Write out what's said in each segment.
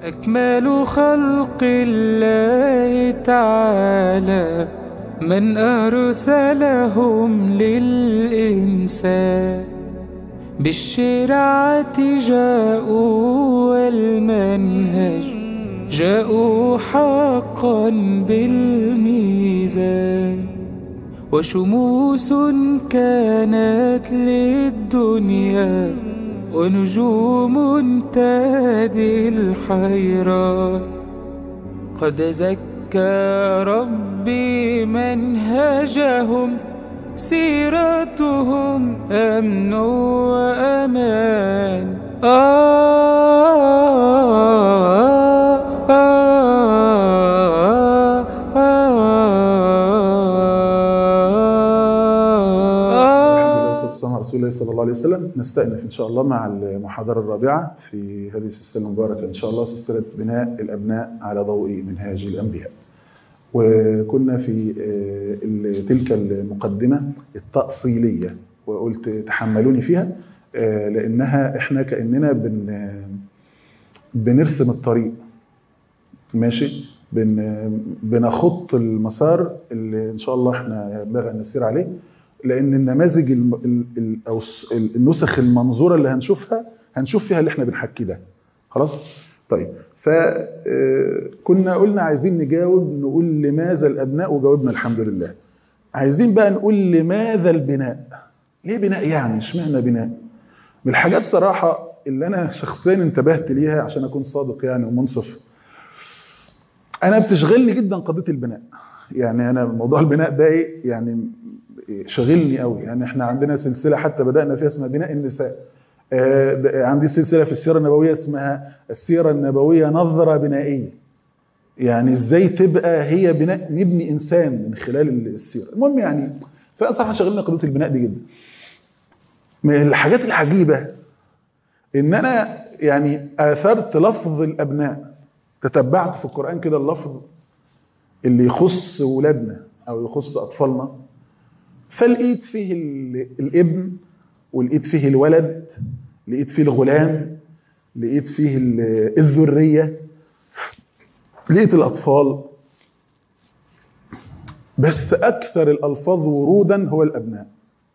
أكمل خلق الله تعالى من أرسلهم للإنسان بالشرعة جاءوا والمنهج جاءوا حقا بالميزان وشموس كانت للدنيا ونجوم تهدي الحيران قد زكى ربي منهجهم سيرتهم أمن وأمان آه آه الحمد لله والصلاة والسلام على رسول الله صلى الله عليه وسلم نستأنف إن شاء الله مع المحاضرة الرابعة في هذه السلسلة المباركة إن شاء الله سلسلة بناء الأبناء على ضوء منهاج الأنبياء وكنا في آه، ال- تلك المقدمة التأصيلية وقلت تحملوني فيها آه، لأنها إحنا كأننا بن بنرسم الطريق ماشي بن بنخط المسار اللي ان شاء الله احنا ينبغي ان نسير عليه لان النماذج الم... ال... ال... او الس- ال- النسخ المنظوره اللي هنشوفها هنشوف فيها اللي احنا بنحكي ده خلاص طيب فكنا قلنا عايزين نجاوب نقول لماذا الابناء وجاوبنا الحمد لله عايزين بقى نقول لماذا البناء ليه بناء يعني اشمعنى بناء من الحاجات صراحه اللي انا شخصيا انتبهت ليها عشان اكون صادق يعني ومنصف انا بتشغلني جدا قضيه البناء يعني انا موضوع البناء ده ايه يعني شغلني قوي يعني احنا عندنا سلسله حتى بدانا فيها اسمها بناء النساء آه، ده- عندي سلسله في السيره النبويه اسمها السيره النبويه نظره بنائيه يعني ازاي تبقى هي بناء نبني انسان من خلال السيره المهم يعني فصراحه شغلني قضيه البناء دي جدا من الحاجات العجيبه ان انا يعني اثرت لفظ الابناء تتبعت في القرآن كده اللفظ اللي يخص ولادنا أو يخص أطفالنا فلقيت فيه ال- الابن ولقيت فيه الولد لقيت فيه الغلام لقيت فيه ال- الذرية لقيت الأطفال بس أكثر الألفاظ ورودا هو الأبناء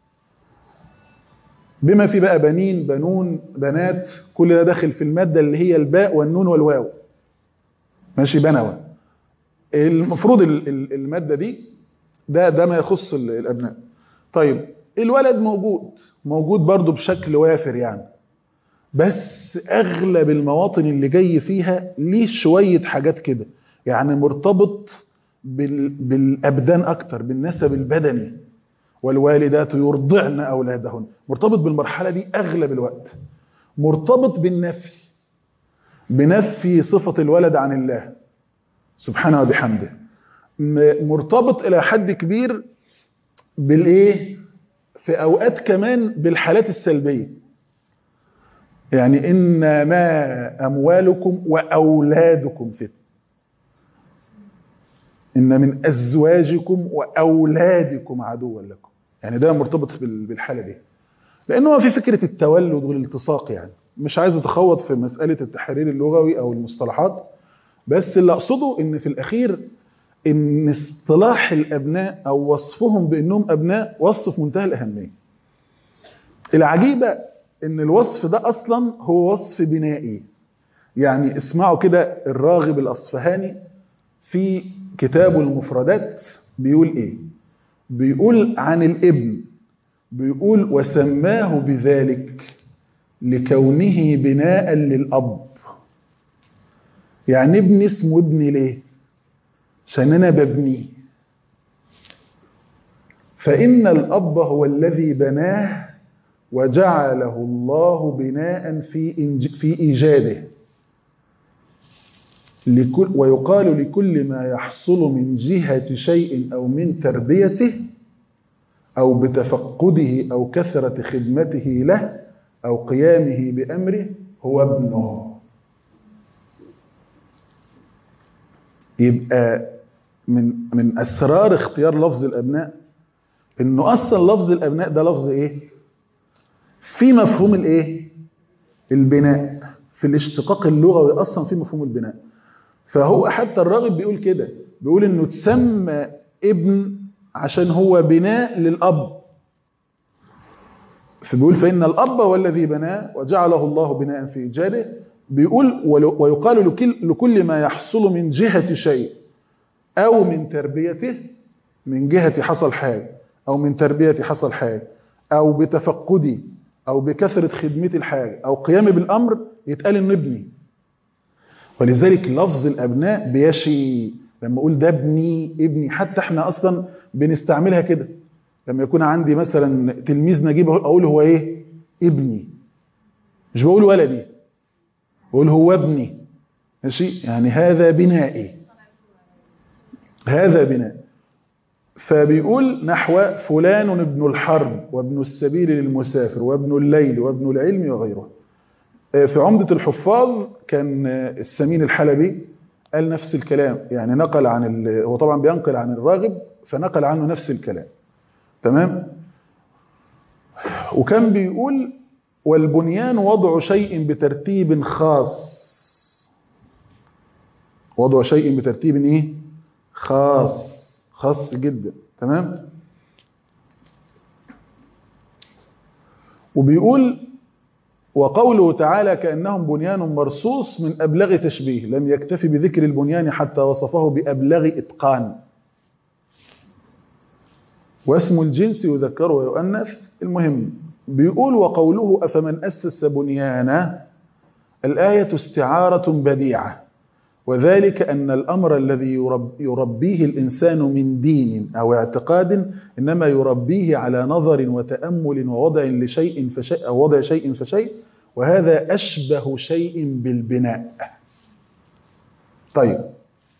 بما في بقى بنين بنون بنات كل ده داخل في المادة اللي هي الباء والنون والواو ماشي بنوى المفروض ال- ال- المادة دي ده ده ما يخص ال- الأبناء طيب الولد موجود موجود برضو بشكل وافر يعني بس أغلب المواطن اللي جاي فيها ليه شوية حاجات كده يعني مرتبط بال بالأبدان أكتر بالنسب البدني والوالدات يرضعن أولادهن مرتبط بالمرحلة دي أغلب الوقت مرتبط بالنفي بنفي صفة الولد عن الله سبحانه وبحمده م- مرتبط إلى حد كبير بالإيه؟ في أوقات كمان بالحالات السلبية يعني إنما أموالكم وأولادكم فتنة إن من أزواجكم وأولادكم عدوا لكم يعني ده مرتبط بال- بالحالة دي لأنه هو في فكرة التولد والالتصاق يعني مش عايز اتخوض في مسألة التحرير اللغوي أو المصطلحات بس اللي أقصده إن في الأخير إن اصطلاح الأبناء أو وصفهم بأنهم أبناء وصف منتهى الأهمية العجيبة إن الوصف ده أصلا هو وصف بنائي يعني اسمعوا كده الراغب الأصفهاني في كتابه المفردات بيقول إيه بيقول عن الابن بيقول وسماه بذلك لكونه بناء للأب يعني ابني اسمه ابني ليه عشان أنا ببنيه فإن الأب هو الذي بناه وجعله الله بناء في إنج- في إيجاده لكل ويقال لكل ما يحصل من جهة شيء أو من تربيته أو بتفقده أو كثرة خدمته له أو قيامه بأمره هو ابنه يبقى من من أسرار اختيار لفظ الأبناء إنه أصلا لفظ الأبناء ده لفظ إيه؟ في مفهوم الإيه؟ البناء في الاشتقاق اللغوي اصلا في مفهوم البناء فهو حتى الراغب بيقول كده بيقول انه تسمى ابن عشان هو بناء للاب فبيقول فان الاب هو الذي بناه وجعله الله بناء في ايجاده بيقول ويقال لكل, لكل ما يحصل من جهه شيء او من تربيته من جهه حصل حاجه او من تربيتي حصل حاجه او بتفقدي او بكثره خدمتي الحاجه او قيامي بالامر يتقال انه ابني ولذلك لفظ الابناء بيشي لما اقول ده ابني ابني حتى احنا اصلا بنستعملها كده لما يكون عندي مثلا تلميذ نجيب اقول هو ايه ابني مش بقول ولدي بقول هو ابني ماشي يعني هذا بنائي هذا بناء فبيقول نحو فلان ابن الحرب وابن السبيل للمسافر وابن الليل وابن العلم وغيره في عمدة الحفاظ كان السمين الحلبي قال نفس الكلام يعني نقل عن ال... هو طبعا بينقل عن الراغب فنقل عنه نفس الكلام تمام وكان بيقول والبنيان وضع شيء بترتيب خاص وضع شيء بترتيب ايه خاص خاص جدا تمام وبيقول وقوله تعالى كأنهم بنيان مرصوص من أبلغ تشبيه لم يكتفي بذكر البنيان حتى وصفه بأبلغ إتقان واسم الجنس يذكر ويؤنث المهم بيقول وقوله أفمن أسس بنيانا الآية استعارة بديعة وذلك أن الأمر الذي يرب يربيه الإنسان من دين أو اعتقاد إنما يربيه على نظر وتأمل ووضع لشيء فشيء أو وضع شيء فشيء وهذا أشبه شيء بالبناء طيب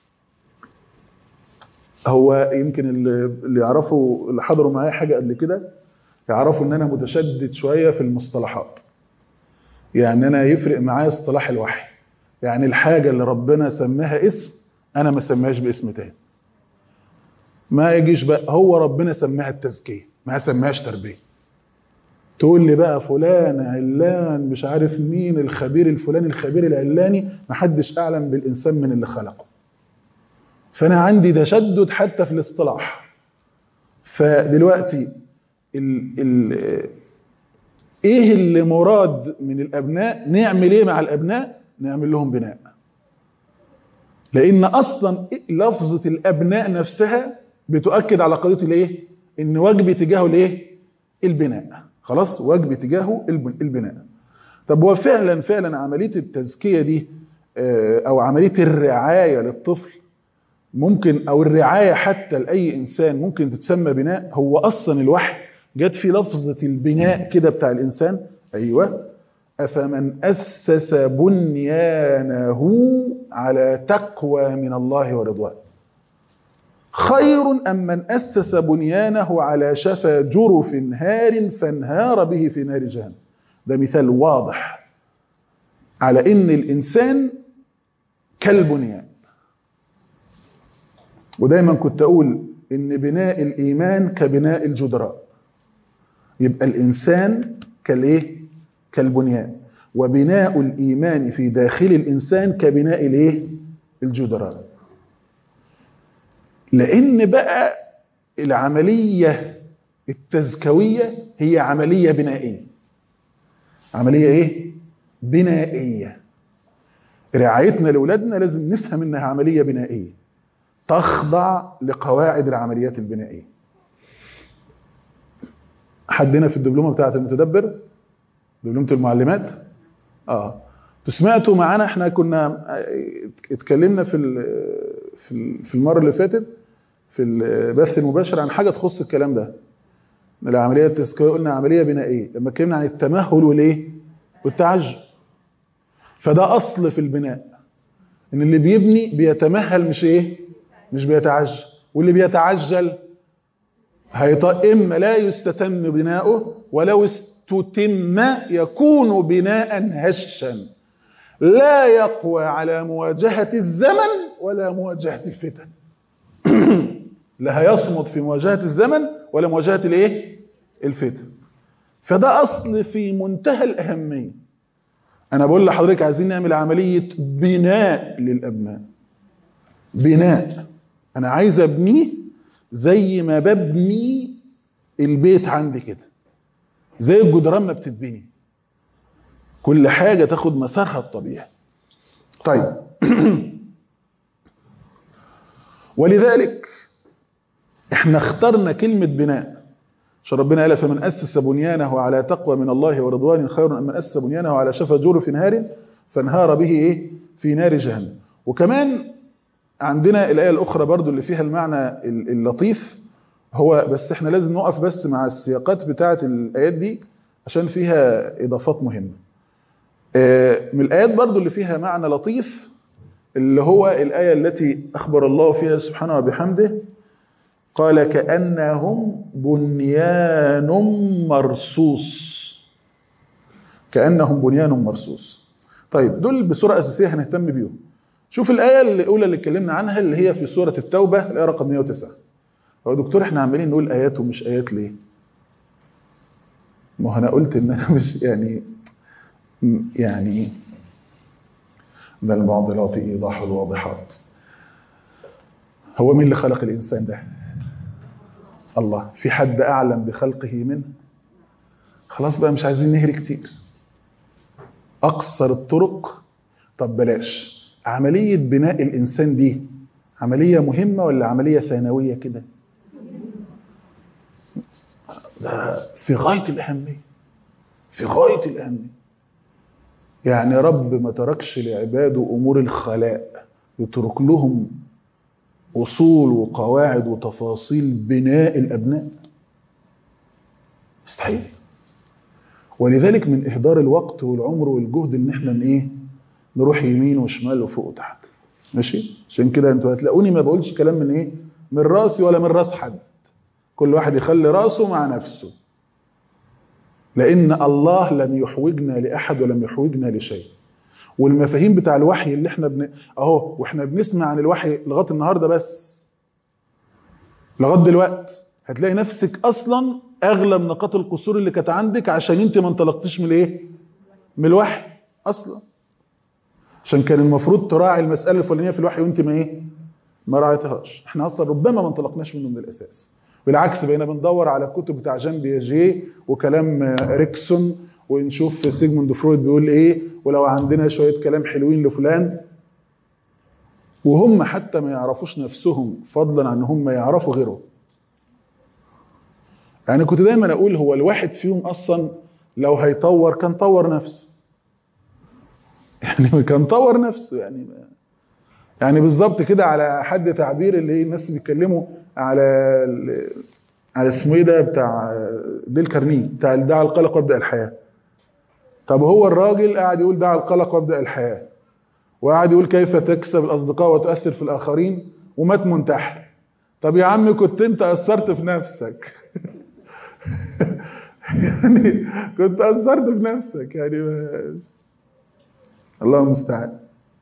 هو يمكن اللي يعرفوا اللي حضروا معايا حاجة قبل كده يعرفوا ان انا متشدد شوية في المصطلحات يعني انا يفرق معايا اصطلاح الوحي يعني الحاجة اللي ربنا سماها اسم انا ما سماهاش باسم تاني ما يجيش بقى هو ربنا سماها التزكية ما سماهاش تربية تقول لي بقى فلان علان مش عارف مين الخبير الفلاني الخبير العلاني محدش اعلم بالانسان من اللي خلقه فانا عندي تشدد حتى في الاصطلاح فدلوقتي ال ال ايه اللي مراد من الابناء نعمل ايه مع الابناء نعمل لهم بناء لان اصلا لفظه الابناء نفسها بتؤكد على قضيه الايه ان واجبي تجاهه الايه البناء خلاص واجبي تجاهه البناء طب هو فعلا فعلا عمليه التزكيه دي او عمليه الرعايه للطفل ممكن او الرعايه حتى لاي انسان ممكن تتسمى بناء هو اصلا الوحي جت في لفظه البناء كده بتاع الانسان ايوه افمن اسس بنيانه على تقوى من الله ورضوان خير ام من اسس بنيانه على شفا جرف هار فانهار به في نار جهنم ده مثال واضح على ان الانسان كالبنيان ودايما كنت اقول ان بناء الايمان كبناء الجدراء يبقى الانسان كالايه كالبنيان وبناء الايمان في داخل الانسان كبناء الايه الجدراء لان بقى العمليه التزكويه هي عمليه بنائيه عمليه ايه بنائيه رعايتنا لاولادنا لازم نفهم انها عمليه بنائيه تخضع لقواعد العمليات البنائيه حدنا في الدبلومه بتاعه المتدبر دبلومه المعلمات اه سمعتوا معانا احنا كنا اتكلمنا في في المره اللي فاتت في البث المباشر عن حاجه تخص الكلام ده العمليه التزكويه قلنا عمليه بنائيه لما اتكلمنا عن التمهل والايه والتعجل فده اصل في البناء ان اللي بيبني بيتمهل مش ايه مش بيتعجل واللي بيتعجل هيط... اما لا يستتم بناؤه ولو استتم يكون بناء هشا لا يقوى على مواجهة الزمن ولا مواجهة الفتن لا هيصمد في مواجهة الزمن ولا مواجهة الايه الفتن فده اصل في منتهى الاهمية انا بقول لحضرتك عايزين نعمل عمليه بناء للابناء بناء انا عايز ابنيه زي ما ببني البيت عندي كده زي الجدران ما بتتبني كل حاجه تاخد مسارها الطبيعي طيب ولذلك احنا اخترنا كلمه بناء عشان ربنا قال فمن اسس بنيانه على تقوى من الله ورضوان خير من اسس بنيانه على شفا جرف نهار فانهار به ايه في نار جهنم وكمان عندنا الايه الاخرى برضو اللي فيها المعنى اللطيف هو بس احنا لازم نقف بس مع السياقات بتاعه الايات دي عشان فيها اضافات مهمه من الايات برضو اللي فيها معنى لطيف اللي هو الايه التي اخبر الله فيها سبحانه وبحمده قال كأنهم بنيان مرصوص كأنهم بنيان مرصوص طيب دول بصورة أساسية هنهتم بيهم شوف الآية الأولى اللي اتكلمنا عنها اللي هي في سورة التوبة الآية رقم 109 هو دكتور احنا عمالين نقول آيات ومش آيات ليه؟ ما هو أنا قلت إن أنا مش يعني يعني من المعضلات إيضاح الواضحات هو مين اللي خلق الإنسان ده؟ الله في حد أعلم بخلقه منه خلاص بقى مش عايزين نهري كتير أقصر الطرق طب بلاش عملية بناء الإنسان دي عملية مهمة ولا عملية ثانوية كده ده في غاية الأهمية في غاية الأهمية يعني رب ما تركش لعباده أمور الخلاء يترك لهم أصول وقواعد وتفاصيل بناء الأبناء مستحيل ولذلك من إهدار الوقت والعمر والجهد إن إحنا إيه نروح يمين وشمال وفوق وتحت ماشي عشان كده انتوا هتلاقوني ما بقولش كلام من إيه من راسي ولا من راس حد كل واحد يخلي راسه مع نفسه لأن الله لم يحوجنا لأحد ولم يحوجنا لشيء والمفاهيم بتاع الوحي اللي احنا بن... اهو واحنا بنسمع عن الوحي لغايه النهارده بس لغايه دلوقتي هتلاقي نفسك اصلا اغلب نقاط القصور اللي كانت عندك عشان انت ما انطلقتيش من الايه من الوحي اصلا عشان كان المفروض تراعي المساله الفلانيه في الوحي وانت ما ايه ما راعيتهاش احنا اصلا ربما ما انطلقناش منه من الاساس بالعكس بقينا بندور على الكتب بتاع جان بياجيه وكلام ريكسون ونشوف سيجموند فرويد بيقول ايه ولو عندنا شويه كلام حلوين لفلان وهم حتى ما يعرفوش نفسهم فضلا عن هم يعرفوا غيره يعني كنت دايما اقول هو الواحد فيهم اصلا لو هيطور كان طور نفسه يعني كان طور نفسه يعني يعني بالظبط كده على حد تعبير اللي الناس بيتكلموا على على اسمه ايه ده بتاع ديل كارنيه بتاع دع القلق وابدا الحياه طب هو الراجل قاعد يقول دع القلق وابدا الحياه وقاعد يقول كيف تكسب الاصدقاء وتؤثر في الاخرين ومات منتحر طب يا عم كنت انت اثرت في نفسك يعني كنت اثرت في نفسك يعني بس. الله المستعان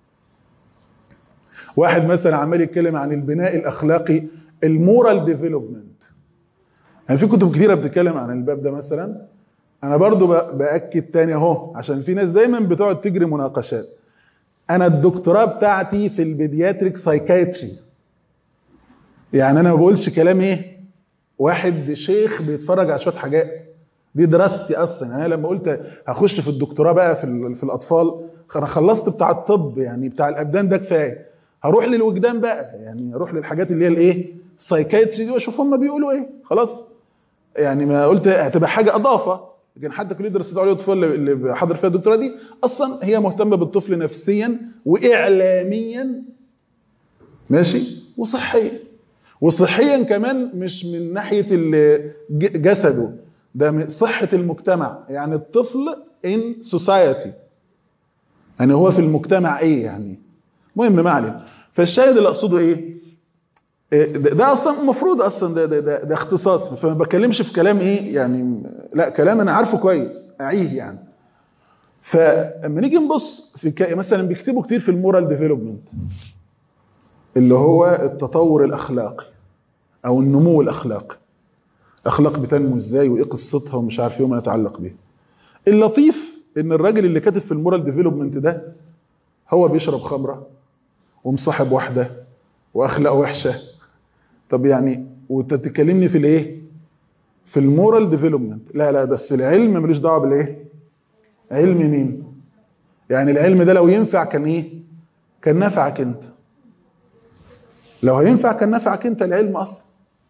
واحد مثلا عمال يتكلم عن البناء الاخلاقي المورال ديفلوبمنت يعني في كتب كتيره بتتكلم عن الباب ده مثلا انا برضو باكد تاني اهو عشان في ناس دايما بتقعد تجري مناقشات انا الدكتوراه بتاعتي في البيدياتريك سايكايتري يعني انا ما بقولش كلام ايه واحد شيخ بيتفرج على شويه حاجات دي دراستي اصلا يعني انا لما قلت هخش في الدكتوراه بقى في في الاطفال انا خلصت بتاع الطب يعني بتاع الابدان ده كفايه هروح للوجدان بقى يعني اروح للحاجات اللي هي الايه السايكايتري دي واشوف هم بيقولوا ايه خلاص يعني ما قلت هتبقى حاجه اضافه لكن حتى كليه دراسات العليا الطفل اللي حاضر فيها الدكتوراه دي اصلا هي مهتمه بالطفل نفسيا واعلاميا ماشي وصحيا وصحيا كمان مش من ناحيه جسده ده من صحه المجتمع يعني الطفل ان سوسايتي يعني هو في المجتمع ايه يعني مهم ما علينا فالشاهد اللي اقصده ايه ده, ده اصلا المفروض اصلا ده, ده, ده, ده اختصاص فما بتكلمش في كلام ايه يعني لا كلام انا عارفه كويس اعيه يعني فلما نيجي نبص في ك... مثلا بيكتبوا كتير في المورال ديفلوبمنت اللي هو التطور الاخلاقي او النمو الاخلاقي الاخلاق بتنمو ازاي وايه قصتها ومش عارف ايه وما يتعلق بيه اللطيف ان الراجل اللي كاتب في المورال ديفلوبمنت ده هو بيشرب خمره ومصاحب واحده واخلاق وحشه طب يعني وانت تكلمني في الايه في المورال ديفلوبمنت لا لا بس العلم ملوش دعوه بالايه علم مين يعني العلم ده لو ينفع كان ايه كان نفعك انت لو هينفع كان نفعك انت العلم اصلا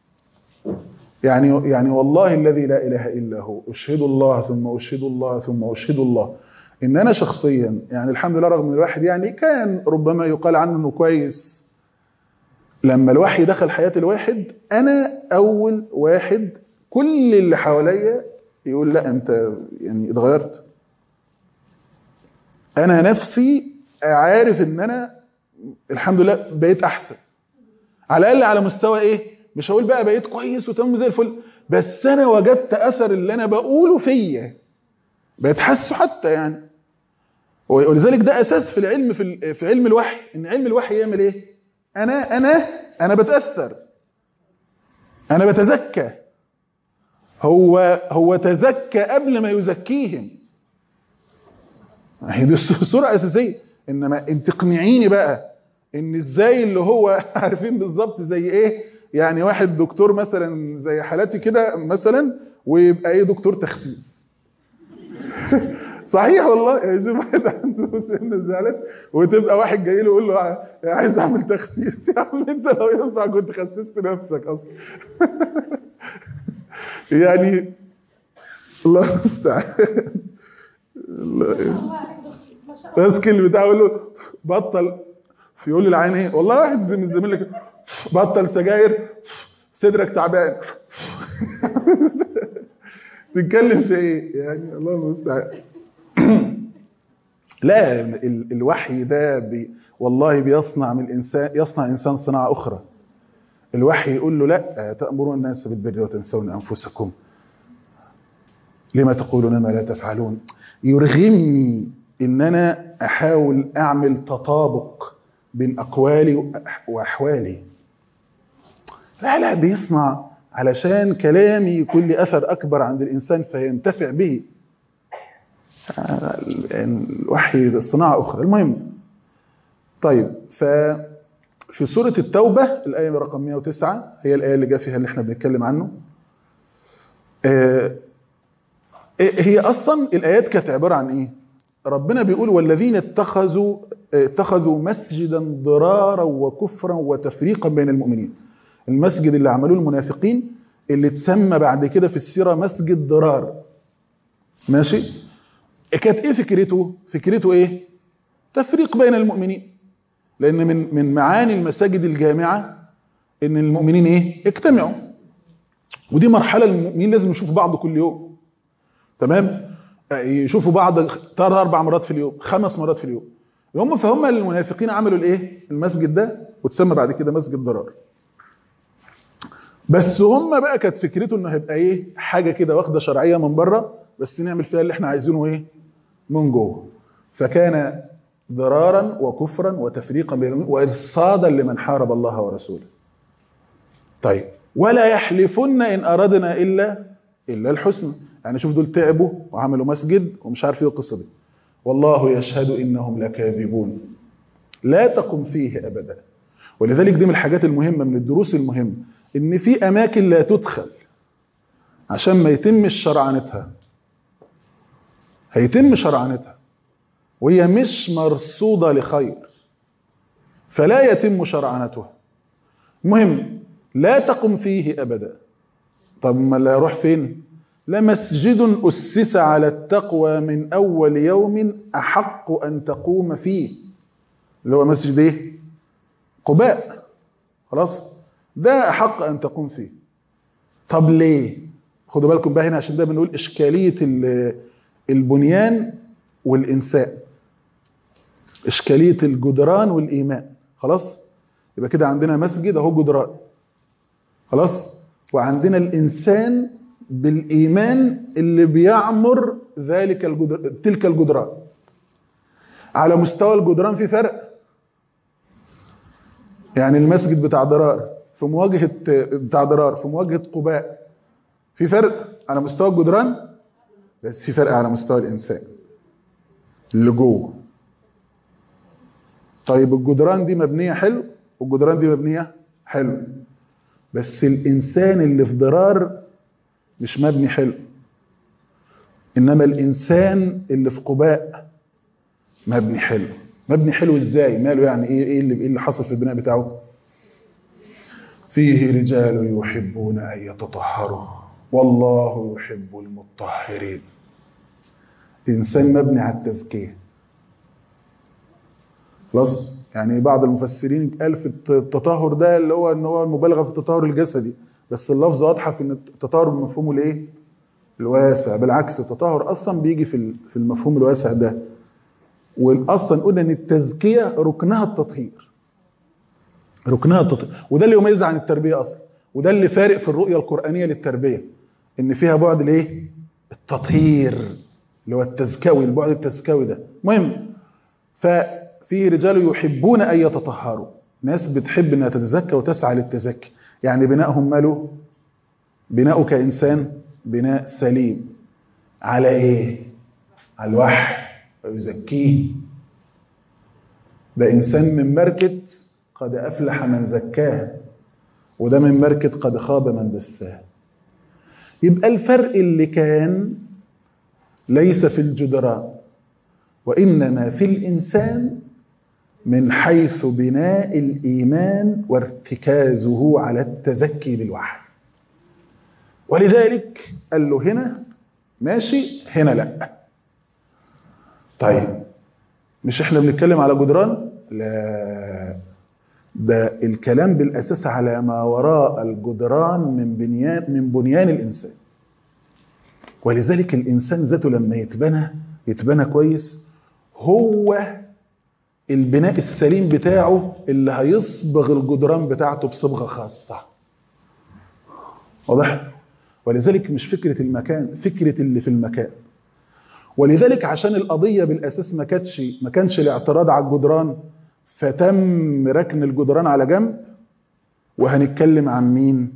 يعني يعني والله الذي لا اله الا هو اشهد الله ثم اشهد الله ثم اشهد الله ان انا شخصيا يعني الحمد لله رغم ان الواحد يعني كان ربما يقال عنه انه كويس لما الوحي دخل حياه الواحد انا اول واحد كل اللي حواليا يقول لا انت يعني اتغيرت انا نفسي عارف ان انا الحمد لله بقيت احسن على الاقل على مستوى ايه مش هقول بقى بقيت كويس وتمام زي الفل بس انا وجدت اثر اللي انا بقوله فيا بقيت حاسه حتى يعني ولذلك ده اساس في العلم في في علم الوحي ان علم الوحي يعمل ايه انا انا انا بتاثر انا بتزكى هو هو تزكى قبل ما يزكيهم هي دي صوره اساسيه انما انت تقنعيني بقى ان ازاي اللي هو عارفين بالظبط زي ايه يعني واحد دكتور مثلا زي حالاتي كده مثلا ويبقى ايه دكتور تخسيس صحيح والله يعني شوف واحد عنده سن زعلت وتبقى واحد جاي له يقول له عايز اعمل تخسيس يا عم انت لو ينفع كنت خسست نفسك اصلا يعني الله المستعان ماسك البتاع يقول له بطل يقول لي العين ايه والله واحد من زميلك بطل سجاير صدرك تعبان تتكلم في ايه يعني الله المستعان لا الوحي ده بي والله بيصنع من الانسان يصنع انسان صناعه اخرى الوحي يقول له لا تامرون الناس بالبر وتنسون انفسكم لما تقولون ما لا تفعلون يرغمني ان انا احاول اعمل تطابق بين اقوالي واحوالي لا لا بيصنع علشان كلامي يكون لي اثر اكبر عند الانسان فينتفع به الوحي صناعه اخرى المهم طيب ف في سورة التوبة الآية رقم 109 هي الآية اللي جاء فيها اللي احنا بنتكلم عنه هي أصلا الآيات كانت عبارة عن إيه؟ ربنا بيقول والذين اتخذوا اتخذوا مسجدا ضرارا وكفرا وتفريقا بين المؤمنين المسجد اللي عملوه المنافقين اللي اتسمى بعد كده في السيرة مسجد ضرار ماشي كانت ايه فكرته فكرته ايه تفريق بين المؤمنين لان من من معاني المساجد الجامعه ان المؤمنين ايه يجتمعوا ودي مرحله المؤمنين لازم يشوفوا بعض كل يوم تمام يشوفوا بعض ثلاث اربع مرات في اليوم خمس مرات في اليوم هم فهم المنافقين عملوا الايه المسجد ده وتسمى بعد كده مسجد ضرار بس هم بقى كانت فكرته انه هيبقى ايه حاجه كده واخده شرعيه من بره بس نعمل فيها اللي احنا عايزينه ايه من جوه فكان ضرارا وكفرا وتفريقا بين المؤمنين وارصادا لمن حارب الله ورسوله طيب ولا يحلفن ان اردنا الا الا الحسنى يعني شوف دول تعبوا وعملوا مسجد ومش عارف ايه القصه دي والله يشهد انهم لكاذبون لا تقم فيه ابدا ولذلك دي من الحاجات المهمه من الدروس المهمه ان في اماكن لا تدخل عشان ما يتمش شرعنتها هيتم شرعنتها وهي مش مرصوده لخير فلا يتم شرعنتها المهم لا تقم فيه ابدا طب ما لا يروح فين لمسجد أسس على التقوى من أول يوم أحق أن تقوم فيه اللي هو مسجد إيه؟ قباء خلاص ده أحق أن تقوم فيه طب ليه خدوا بالكم بقى هنا عشان ده بنقول إشكالية البنيان والإنساء إشكالية الجدران والإيمان خلاص يبقى كده عندنا مسجد أهو جدران خلاص وعندنا الإنسان بالإيمان اللي بيعمر ذلك الجدر... تلك الجدران على مستوى الجدران في فرق يعني المسجد بتاع ضرار في مواجهة بتاع ضرار في مواجهة قباء في فرق على مستوى الجدران بس في فرق على مستوى الإنسان اللي جوه طيب الجدران دي مبنيه حلو والجدران دي مبنيه حلو بس الانسان اللي في ضرار مش مبني حلو انما الانسان اللي في قباء مبني حلو مبني حلو ازاي ماله يعني ايه ايه اللي, إيه اللي حصل في البناء بتاعه فيه رجال يحبون ان يتطهروا والله يحب المطهرين انسان مبني على التزكيه خلاص يعني بعض المفسرين قال في التطهر ده اللي هو ان هو المبالغه في التطهر الجسدي بس اللفظ واضحه في ان التطهر بمفهومه الايه الواسع بالعكس التطهر اصلا بيجي في في المفهوم الواسع ده واصلا قلنا ان التزكيه ركنها التطهير ركنها التطهير وده اللي يميزها عن التربيه اصلا وده اللي فارق في الرؤيه القرانيه للتربيه ان فيها بعد الايه التطهير اللي هو التزكوي البعد التزكوي ده مهم ففي رجال يحبون ان يتطهروا ناس بتحب انها تتزكى وتسعى للتزكي يعني بنائهم ماله بناؤه كانسان بناء سليم على ايه على الوحي ويزكيه ده انسان من مركه قد افلح من زكاه وده من مركه قد خاب من دساه يبقى الفرق اللي كان ليس في الجدران وانما في الانسان من حيث بناء الايمان وارتكازه على التزكي بالوحي ولذلك قال له هنا ماشي هنا لا طيب مش احنا بنتكلم على جدران لا ده الكلام بالاساس على ما وراء الجدران من بنيان من بنيان الانسان ولذلك الانسان ذاته لما يتبنى يتبنى كويس هو البناء السليم بتاعه اللي هيصبغ الجدران بتاعته بصبغه خاصه واضح ولذلك مش فكره المكان فكره اللي في المكان ولذلك عشان القضيه بالاساس ما كانتش ما كانش الاعتراض على الجدران فتم ركن الجدران على جنب وهنتكلم عن مين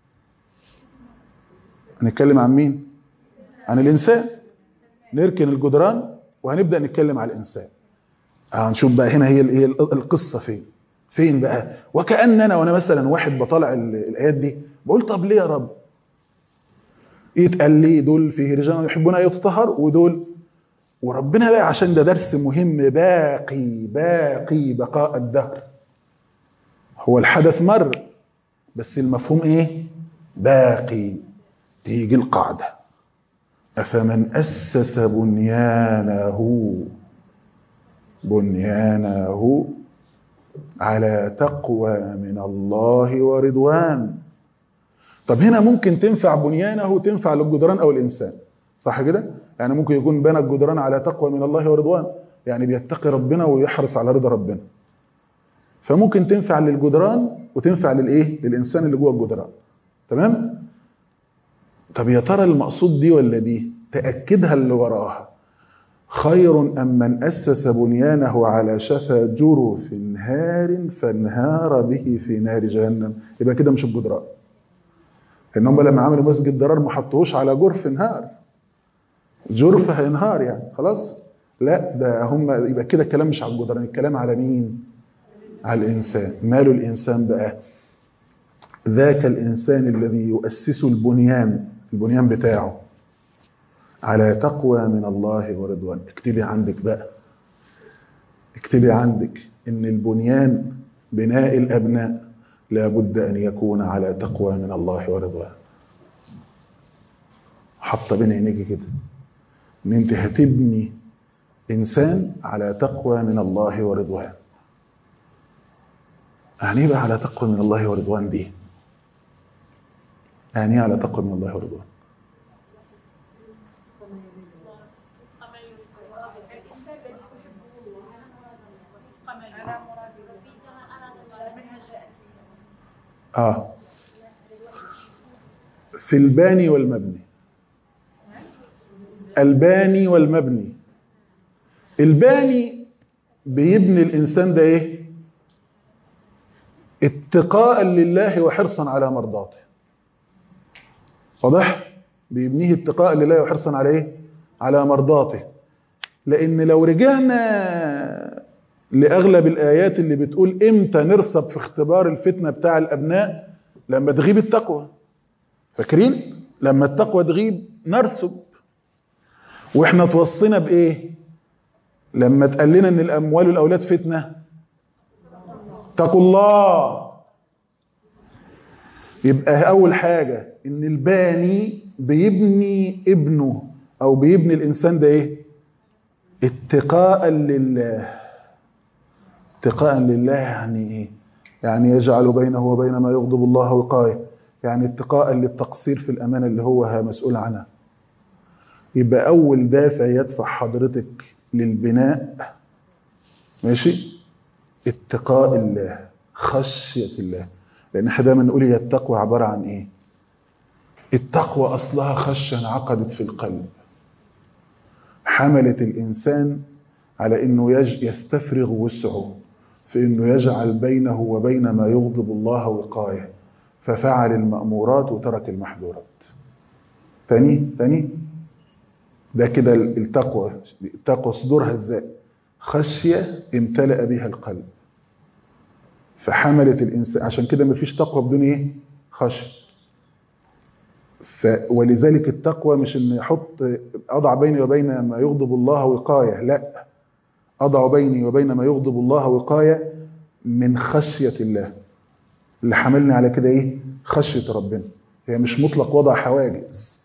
هنتكلم عن مين عن الانسان نركن الجدران وهنبدا نتكلم على الانسان هنشوف بقى هنا هي هي القصه فين فين بقى وكان انا وانا مثلا واحد بطلع الايات دي بقول طب ليه يا رب يتقال لي دول فيه رجال يحبون ان يتطهروا ودول وربنا بقى عشان ده درس مهم باقي باقي بقاء الدهر هو الحدث مر بس المفهوم ايه باقي تيجي القاعدة أفمن أسس بنيانه بنيانه على تقوى من الله ورضوان طب هنا ممكن تنفع بنيانه تنفع للجدران أو الإنسان صح كده؟ يعني ممكن يكون بنى الجدران على تقوى من الله ورضوان يعني بيتقي ربنا ويحرص على رضا ربنا فممكن تنفع للجدران وتنفع للايه للانسان اللي جوه الجدران تمام طب يا ترى المقصود دي ولا دي تاكدها اللي وراها خير ام من اسس بنيانه على شفا جرف نهار فانهار به في نار جهنم يبقى كده مش الجدران ان هم لما عملوا مسجد ضرار ما حطوهوش على جرف نهار جرف هينهار يعني خلاص لا ده هم يبقى كده الكلام مش على الجدران الكلام على مين على الانسان ماله الانسان بقى ذاك الانسان الذي يؤسس البنيان البنيان بتاعه على تقوى من الله ورضوان اكتبي عندك بقى اكتبي عندك ان البنيان بناء الابناء لابد ان يكون على تقوى من الله ورضوان حاطه بين عينيك كده ان انت هتبني انسان على تقوى من الله ورضوان يعني ايه بقى على تقوى من الله ورضوان دي يعني ايه على تقوى من الله ورضوان اه في الباني والمبني الباني والمبني الباني بيبني الانسان ده ايه اتقاء لله وحرصا على مرضاته واضح بيبنيه اتقاء لله وحرصا على ايه على مرضاته لان لو رجعنا لاغلب الايات اللي بتقول امتى نرصد في اختبار الفتنه بتاع الابناء لما تغيب التقوى فاكرين لما التقوى تغيب نرسب واحنا توصينا بايه لما اتقال لنا ان الاموال والاولاد فتنه اتقوا الله يبقى اول حاجه ان الباني بيبني ابنه او بيبني الانسان ده ايه اتقاء لله اتقاء لله يعني ايه يعني يجعل بينه وبين ما يغضب الله وقايه يعني اتقاء للتقصير في الامانه اللي هو مسؤول عنها يبقى اول دافع يدفع حضرتك للبناء ماشي اتقاء الله خشيه الله لان احنا دايما نقول هي التقوى عباره عن ايه التقوى اصلها خشيه انعقدت في القلب حملت الانسان على انه يج يستفرغ وسعه في انه يجعل بينه وبين ما يغضب الله وقايه ففعل المامورات وترك المحظورات تاني تاني ده كده التقوى التقوى صدورها ازاي خشيه امتلأ بها القلب فحملت الانسان عشان كده مفيش تقوى بدون ايه خشيه ف ولذلك التقوى مش ان يحط اضع بيني وبين ما يغضب الله وقايه لا اضع بيني وبين ما يغضب الله وقايه من خشيه الله اللي حملني على كده ايه خشيه ربنا هي مش مطلق وضع حواجز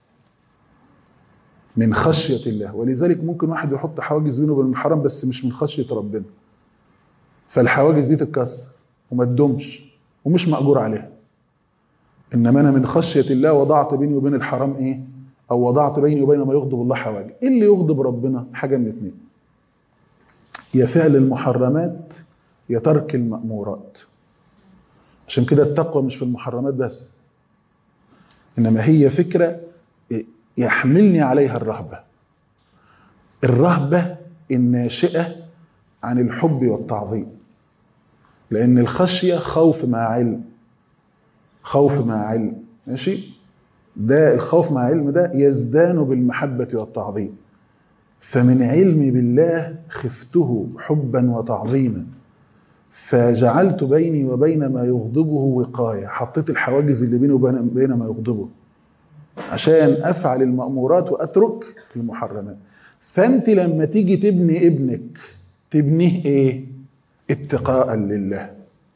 من خشيه الله ولذلك ممكن واحد يحط حواجز بينه وبين الحرام بس مش من خشيه ربنا فالحواجز دي تتكسر وما تدومش ومش مأجور عليها انما انا من خشيه الله وضعت بيني وبين الحرام ايه او وضعت بيني وبين ما يغضب الله حواجز ايه اللي يغضب ربنا حاجه من اتنين يا فعل المحرمات يا ترك المأمورات عشان كده التقوى مش في المحرمات بس انما هي فكره يحملني عليها الرهبه الرهبه الناشئه عن الحب والتعظيم لان الخشيه خوف مع علم خوف مع علم ماشي ده الخوف مع علم ده يزدان بالمحبه والتعظيم فمن علمي بالله خفته حبا وتعظيما فجعلت بيني وبين ما يغضبه وقايه حطيت الحواجز اللي بيني وبين ما يغضبه عشان افعل المامورات واترك المحرمات فانت لما تيجي تبني ابنك تبنيه ايه اتقاء لله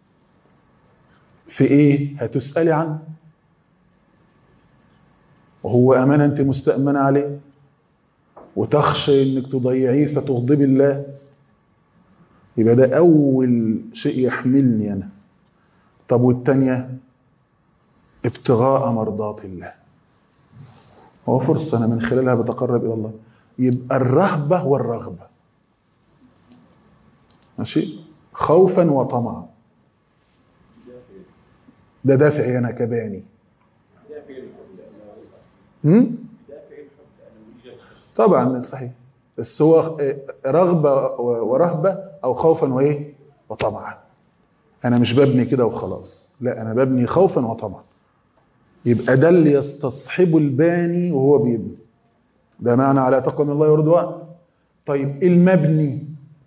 في ايه هتسالي عنه وهو امانه انت مستامنه عليه وتخشى انك تضيعيه فتغضبي الله يبقى ده اول شيء يحملني انا طب والتانية ابتغاء مرضات الله هو فرصة أنا من خلالها بتقرب إلى الله يبقى الرهبة والرغبة ماشي خوفا وطمعا ده دافعي أنا كباني هم؟ طبعا صحيح بس هو رغبة ورهبة أو خوفا وإيه وطمعا أنا مش ببني كده وخلاص لا أنا ببني خوفا وطمعا يبقى ده اللي يستصحبه الباني وهو بيبني ده معنى على تقوى من الله ورضوان طيب المبني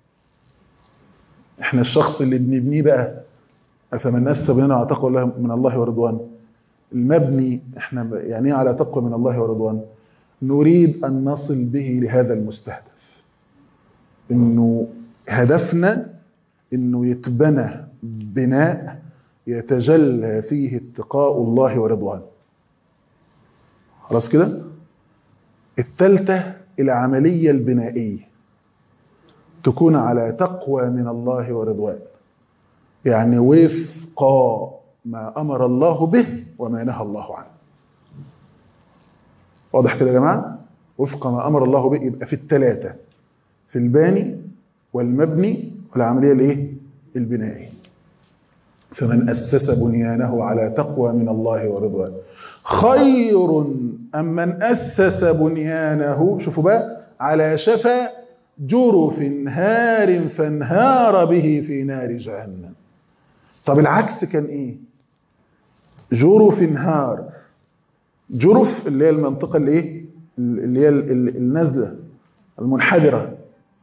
احنا الشخص اللي بنبنيه بقى افمن اسس بنينا على تقوى الله من الله ورضوان المبني احنا يعني على تقوى من الله ورضوان نريد ان نصل به لهذا المستهدف انه هدفنا انه يتبنى بناء يتجلى فيه اتقاء الله ورضوانه خلاص كده الثالثة العملية البنائية تكون على تقوى من الله ورضوان يعني وفق ما أمر الله به وما نهى الله عنه واضح كده يا جماعة وفق ما أمر الله به يبقى في الثلاثة في الباني والمبني والعملية الايه البنائية فمن أسس بنيانه على تقوى من الله ورضوان خير أم من أسس بنيانه شوفوا بقى على شفا جرف هار فانهار به في نار جهنم طب العكس كان ايه جرف هار جرف اللي هي المنطقة اللي ايه اللي هي النزلة المنحدرة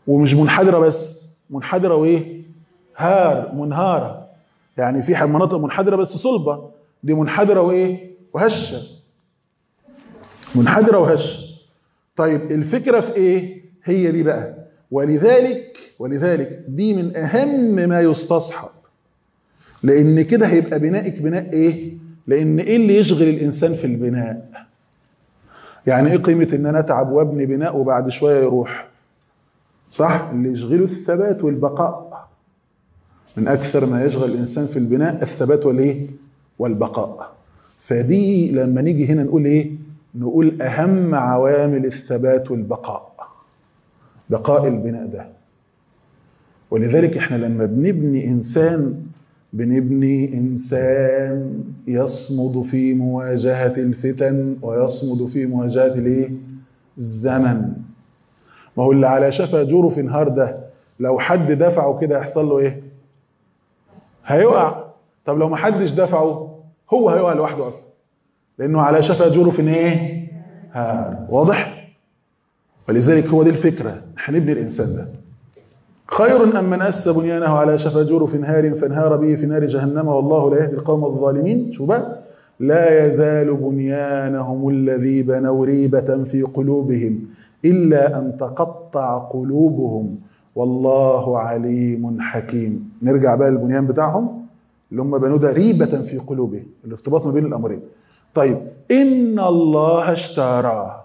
ومش منحدرة بس منحدرة وايه هار منهارة يعني في مناطق منحدرة بس صلبة دي منحدرة وايه وهشة منحدرة وهشة طيب الفكرة في ايه هي دي بقى ولذلك ولذلك دي من اهم ما يستصحب لان كده هيبقى بنائك بناء ايه لان ايه اللي يشغل الانسان في البناء يعني ايه قيمة ان انا اتعب وابني بناء وبعد شوية يروح صح اللي يشغله الثبات والبقاء من اكثر ما يشغل الانسان في البناء الثبات والايه والبقاء فدي لما نيجي هنا نقول ايه نقول اهم عوامل الثبات والبقاء بقاء البناء ده ولذلك احنا لما بنبني انسان بنبني انسان يصمد في مواجهه الفتن ويصمد في مواجهه الايه الزمن ما هو اللي على شفا جرف نهار ده لو حد دفعه كده يحصل له ايه هيقع طب لو ما حدش دفعه هو هيقع لوحده اصلا لانه على شفا جرف ايه ها واضح ولذلك هو دي الفكره هنبني الانسان ده خير ام من اس بنيانه على شفا جرف نهار فانهار به في نار جهنم والله لا يهدي القوم الظالمين شو بقى لا يزال بنيانهم الذي بنوا ريبه في قلوبهم الا ان تقطع قلوبهم والله عليم حكيم نرجع بقى للبنيان بتاعهم اللي هم بنوا ده ريبة في قلوبهم الارتباط ما بين الأمرين طيب إن الله اشترى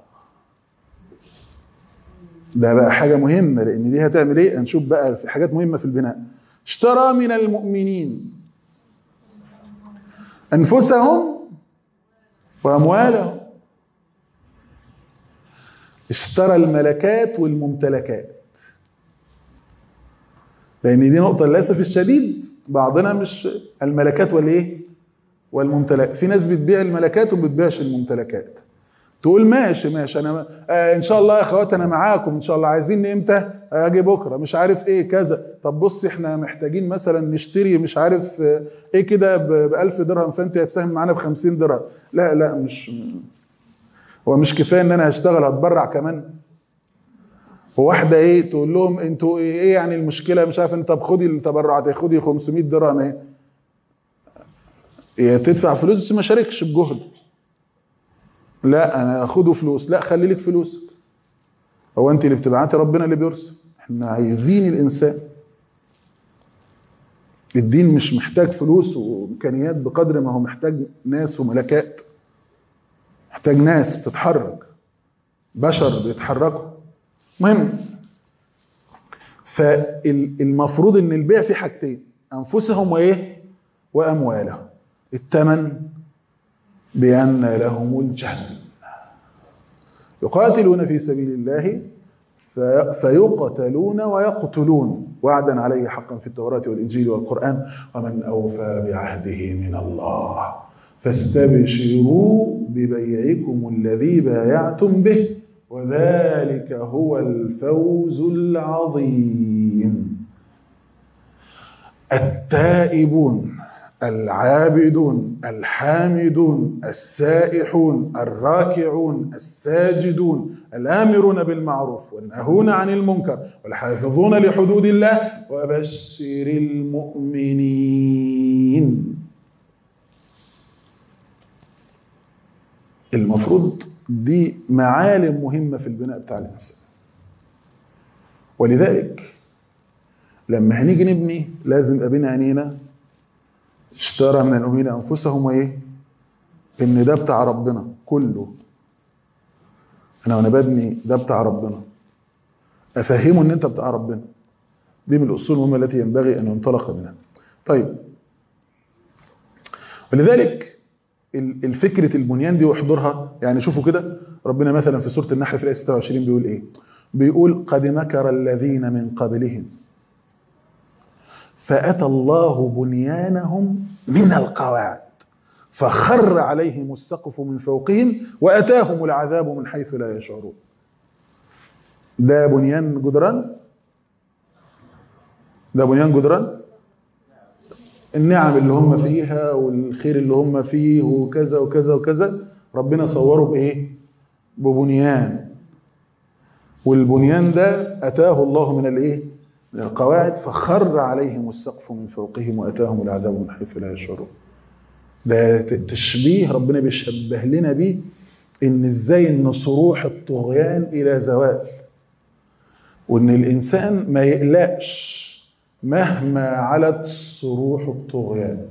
ده بقى حاجة مهمة لأن دي هتعمل إيه هنشوف بقى في حاجات مهمة في البناء اشترى من المؤمنين أنفسهم وأموالهم اشترى الملكات والممتلكات لان دي نقطه للاسف الشديد بعضنا مش الملكات والايه والممتلكات في ناس بتبيع الملكات وما بتبيعش الممتلكات تقول ماشي ماشي انا آه ان شاء الله يا اخوات انا معاكم ان شاء الله عايزين امتى اجي بكره مش عارف ايه كذا طب بص احنا محتاجين مثلا نشتري مش عارف آه ايه كده ب 1000 درهم فانت هتساهم معانا ب 50 درهم لا لا مش هو مش كفايه ان انا هشتغل هتبرع كمان وواحده ايه تقول لهم انتوا ايه يعني المشكله مش عارف انت طب خدي التبرعات خدي 500 درهم ايه هي تدفع فلوس بس ما شاركش بجهد لا انا اخده فلوس لا خلي لك فلوسك هو انت اللي بتبعتي ربنا اللي بيرسل احنا عايزين الانسان الدين مش محتاج فلوس وامكانيات بقدر ما هو محتاج ناس وملكات محتاج ناس بتتحرك بشر بيتحركوا مهم فالمفروض ان البيع فيه حاجتين انفسهم وايه واموالهم الثمن بان لهم الجنه يقاتلون في سبيل الله فيقتلون ويقتلون وعدا عليه حقا في التوراة والإنجيل والقرآن ومن أوفى بعهده من الله فاستبشروا ببيعكم الذي بايعتم به وذلك هو الفوز العظيم التائبون العابدون الحامدون السائحون الراكعون الساجدون الآمرون بالمعروف والنهون عن المنكر والحافظون لحدود الله وبشر المؤمنين المفروض دي معالم مهمة في البناء بتاع الإنسان ولذلك لما هنيجي نبني لازم يبقى بين عينينا اشترى من المؤمنين أنفسهم وإيه إن ده بتاع ربنا كله أنا وأنا ببني ده بتاع ربنا أفهمه إن أنت بتاع ربنا دي من الأصول المهمة التي ينبغي أن ينطلق منها طيب ولذلك الفكرة البنيان دي وحضورها يعني شوفوا كده ربنا مثلا في سورة النحل في الآية 26 بيقول إيه بيقول قد مكر الذين من قبلهم فأتى الله بنيانهم من القواعد فخر عليهم السقف من فوقهم وأتاهم العذاب من حيث لا يشعرون ده بنيان جدران ده بنيان جدران النعم اللي هم فيها والخير اللي هم فيه وكذا وكذا وكذا ربنا صوره بايه ببنيان والبنيان ده أتاه الله من الإيه؟ من القواعد فخر عليهم السقف من فوقهم وأتاهم العذاب من حيث لا يشعرون ده تشبيه ربنا بيشبه لنا بيه إن إزاي إن صروح الطغيان إلى زوال وإن الإنسان ما يقلقش مهما علت صروح الطغيان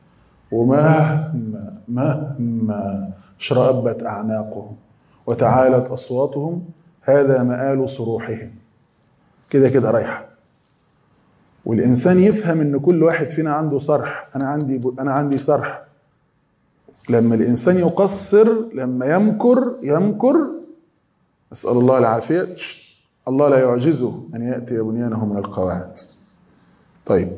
ومهما مهما شرأبت أعناقهم وتعالت أصواتهم هذا مآل صروحهم كده كده رايحة والإنسان يفهم إن كل واحد فينا عنده صرح أنا عندي أنا عندي صرح لما الإنسان يقصر لما يمكر يمكر أسأل الله العافية الله لا يعجزه أن يأتي بنيانه من القواعد طيب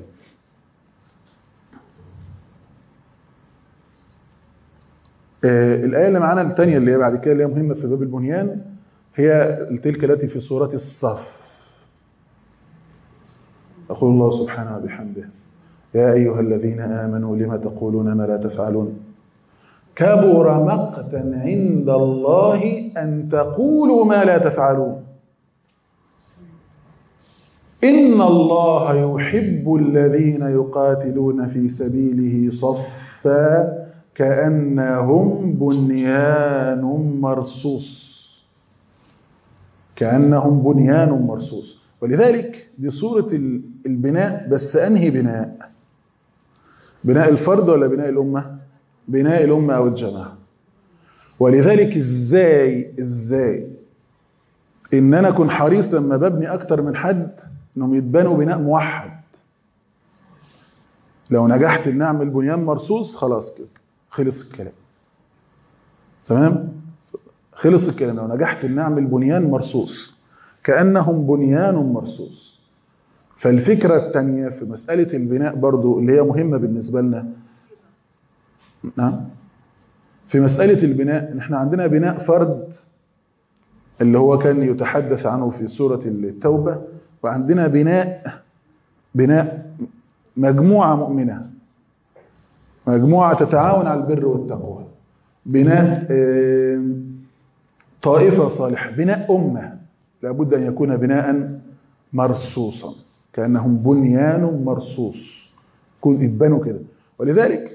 آه الآية اللي معانا الثانية اللي هي بعد كده اللي هي مهمة في باب البنيان هي تلك التي في سورة الصف يقول الله سبحانه وبحمده يا أيها الذين آمنوا لم تقولون ما لا تفعلون كبر مقتا عند الله أن تقولوا ما لا تفعلون إن الله يحب الذين يقاتلون في سبيله صفا كأنهم بنيان مرصوص كأنهم بنيان مرصوص ولذلك دي صورة البناء بس أنهي بناء بناء الفرد ولا بناء الأمة بناء الأمة أو الجماعة ولذلك إزاي إزاي إن أنا أكون حريص لما ببني أكتر من حد إنهم يتبنوا بناء موحد لو نجحت إن أعمل بنيان مرصوص خلاص كده خلص الكلام تمام خلص الكلام لو نجحت إن أعمل بنيان مرصوص كأنهم بنيان مرصوص فالفكرة الثانية في مسألة البناء برضو اللي هي مهمة بالنسبة لنا نعم في مسألة البناء نحن عندنا بناء فرد اللي هو كان يتحدث عنه في سورة التوبة وعندنا بناء بناء مجموعة مؤمنة مجموعة تتعاون على البر والتقوى بناء طائفة صالحة بناء أمة لابد أن يكون بناء مرصوصا كأنهم بنيان مرصوص يكون يتبنوا كده ولذلك